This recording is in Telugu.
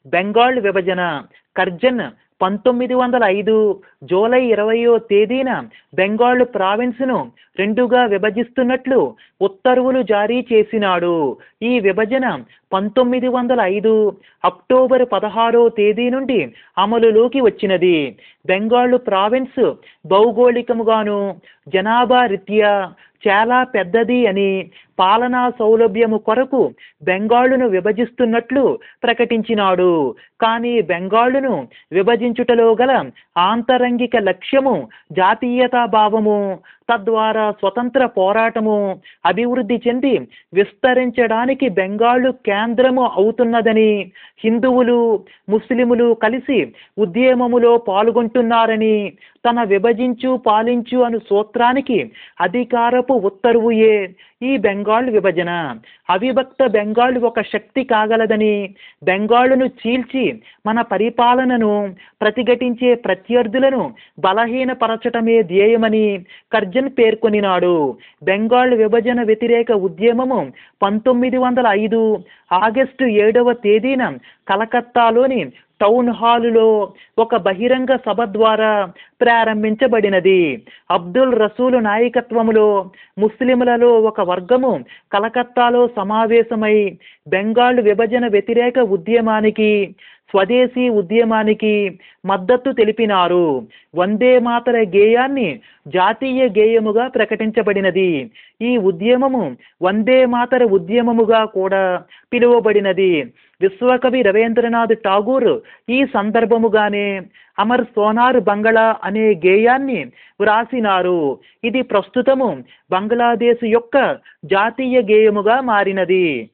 బెంగాల్ విభజన కర్జన్ పంతొమ్మిది వందల ఐదు జూలై ఇరవయో తేదీన బెంగాల్ ప్రావిన్స్ను రెండుగా విభజిస్తున్నట్లు ఉత్తర్వులు జారీ చేసినాడు ఈ విభజన పంతొమ్మిది వందల ఐదు అక్టోబర్ పదహారో తేదీ నుండి అమలులోకి వచ్చినది బెంగాల్ ప్రావిన్స్ భౌగోళికముగాను జనాభా రీత్యా చాలా పెద్దది అని పాలనా సౌలభ్యము కొరకు బెంగాలును విభజిస్తున్నట్లు ప్రకటించినాడు కానీ బెంగాలును విభజించుటలో గల ఆంతరంగిక లక్ష్యము జాతీయతా భావము తద్వారా స్వతంత్ర పోరాటము అభివృద్ధి చెంది విస్తరించడానికి బెంగాలు కేంద్రము అవుతున్నదని హిందువులు ముస్లిములు కలిసి ఉద్యమములో పాల్గొంటున్నారని తన విభజించు పాలించు అను సూత్రానికి అధికారపు ఉత్తర్వుయే ఈ బెంగాల్ విభజన అవిభక్త బెంగాల్ ఒక శక్తి కాగలదని బెంగాలును చీల్చి మన పరిపాలనను ప్రతిఘటించే ప్రత్యర్థులను బలహీనపరచటమే ధ్యేయమని కర్జన్ పేర్కొనినాడు బెంగాల్ విభజన వ్యతిరేక ఉద్యమము పంతొమ్మిది వందల ఐదు ఆగస్టు ఏడవ తేదీన కలకత్తాలోని టౌన్ హాలులో ఒక బహిరంగ సభ ద్వారా ప్రారంభించబడినది అబ్దుల్ రసూలు నాయకత్వములో ముస్లింలలో ఒక వర్గము కలకత్తాలో సమావేశమై బెంగాల్ విభజన వ్యతిరేక ఉద్యమానికి స్వదేశీ ఉద్యమానికి మద్దతు తెలిపినారు వందే మాతర గేయాన్ని జాతీయ గేయముగా ప్రకటించబడినది ఈ ఉద్యమము వందే మాతర ఉద్యమముగా కూడా పిలువబడినది విశ్వకవి రవీంద్రనాథ్ ఠాగూర్ ఈ సందర్భముగానే అమర్ సోనార్ బంగళా అనే గేయాన్ని వ్రాసినారు ఇది ప్రస్తుతము బంగ్లాదేశ్ యొక్క జాతీయ గేయముగా మారినది